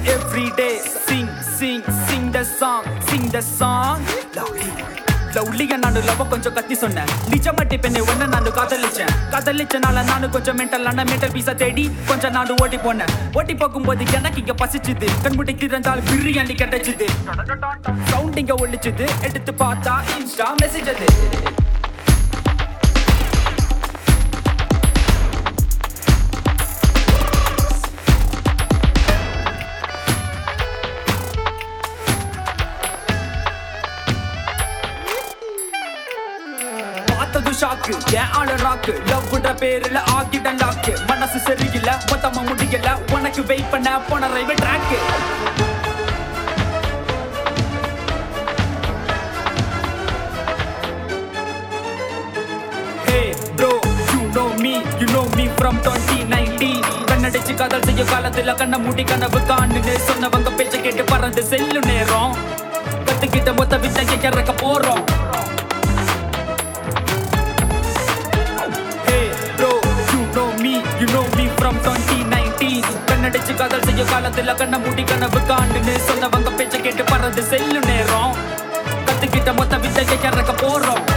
every day. Sing, sing, sing the song, sing the song. லவ்லியா நானு love கொஞ்சம் கத்தி சொன்னேன் நிஜமட்டி பெண்ணை ஒன்ன நானு காதலிச்சேன் காதலிச்சனால நானு கொஞ்சம் மென்டலான மென்டல் பீஸா தேடி கொஞ்சம் நானு ஓட்டி போனேன் ஓட்டி போகும்போது எனக்கு இங்க பசிச்சுது கண்முடி திறந்தால் பிரியாணி கிடைச்சுது சவுண்ட் இங்க ஒழிச்சுது எடுத்து பார்த்தா இன்ஸ்டா மெசேஜ் அது பார்த்தது ஷாக்கு என் ஆளு ராக்கு லவ்ன்ற பேருல ஆக்கிட்ட லாக்கு மனசு சரியில்லை மொத்தமா முடியல உனக்கு வெயிட் பண்ண போன railway track Hey bro, you know me, you know me from 2019 கண்ணடிச்சு காதல் செய்ய காலத்துல கண்ண மூடி கனவு காணுன்னு சொன்னவங்க பேச்ச கேட்டு பறந்து செல்லு நேரம் கத்துக்கிட்ட மொத்த வித்தைய இறக்க போறோம் Hey bro, you know me, you know me from 2019 கண்ணடிச்சு காதல் செய்ய காலத்துல கண்ண மூடி கனவு காண்டுன்னு சொன்னவங்க பேச்ச கேட்டு பறந்து செல்லு நேரம் கத்துக்கிட்ட மொத்த வித்தைய இறக்க போறோம்